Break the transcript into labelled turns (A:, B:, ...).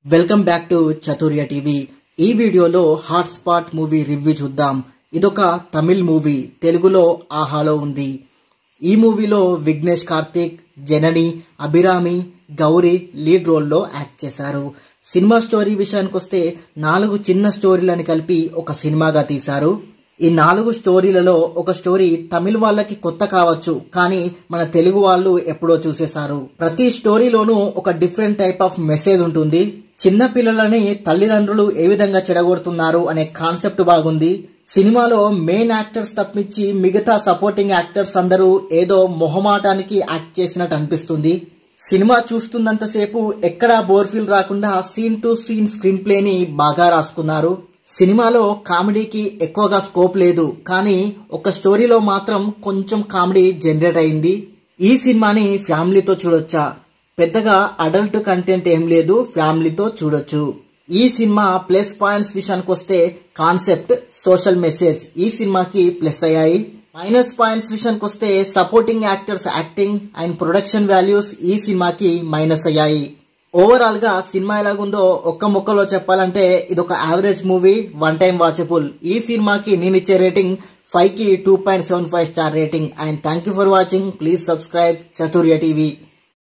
A: welcome back to Chaturya TV ఈ వీడియోలో hot spot movie review చూద్దాం ఇదొక తమిళ్ మూవీ తెలుగులో ఆహాలో ఉంది ఈ మూవీలో విఘ్నేష్ కార్తిక్ జనని అభిరామి గౌరీ లీడ్ రోల్లో యాక్ట్ చేశారు సినిమా స్టోరీ విషయానికి వస్తే నాలుగు చిన్న స్టోరీలను కలిపి ఒక సినిమాగా తీశారు ఈ నాలుగు స్టోరీలలో ఒక స్టోరీ తమిళ వాళ్ళకి కొత్త కావచ్చు కానీ మన తెలుగు వాళ్ళు ఎప్పుడో చూసేశారు ప్రతి స్టోరీలోనూ ఒక డిఫరెంట్ టైప్ ఆఫ్ మెసేజ్ ఉంటుంది చిన్న పిల్లలని తల్లిదండ్రులు ఏ విధంగా చెడగొడుతున్నారు అనే కాన్సెప్ట్ బాగుంది సినిమాలో మెయిన్ యాక్టర్స్ తప్పించి మిగతా సపోర్టింగ్ యాక్టర్స్ అందరూ ఏదో మొహమాటానికి యాక్ట్ చేసినట్టు అనిపిస్తుంది సినిమా చూస్తున్నంతసేపు ఎక్కడా బోర్ ఫీల్ రాకుండా సీన్ టు సీన్ స్క్రీన్ ప్లేని బాగా రాసుకున్నారు సినిమాలో కామెడీకి ఎక్కువగా స్కోప్ లేదు కానీ ఒక స్టోరీలో మాత్రం కొంచెం కామెడీ జనరేట్ అయింది ఈ సినిమాని ఫ్యామిలీతో చూడొచ్చా పెద్దగా అడల్ట్ కంటెంట్ ఏం లేదు ఫ్యామిలీతో చూడొచ్చు ఈ సినిమా ప్లస్ పాయింట్స్ విషయానికి వస్తే కాన్సెప్ట్ సోషల్ మెసేజ్ ఈ సినిమాకి ప్లస్ అయ్యాయి మైనస్ పాయింట్స్ విషయానికి వస్తే supporting actors acting and production values ఈ సినిమాకి మైనస్ అయ్యాయి ఓవరాల్ గా సినిమా ఎలాగుందో ఒక్క ముక్కలో చెప్పాలంటే ఇది ఒక average movie one time watchable ఈ సినిమాకి నేను ఇచ్చే రేటింగ్ ఫైవ్ కి two point seven five star rating and thank you for watching please subscribe Chaturya TV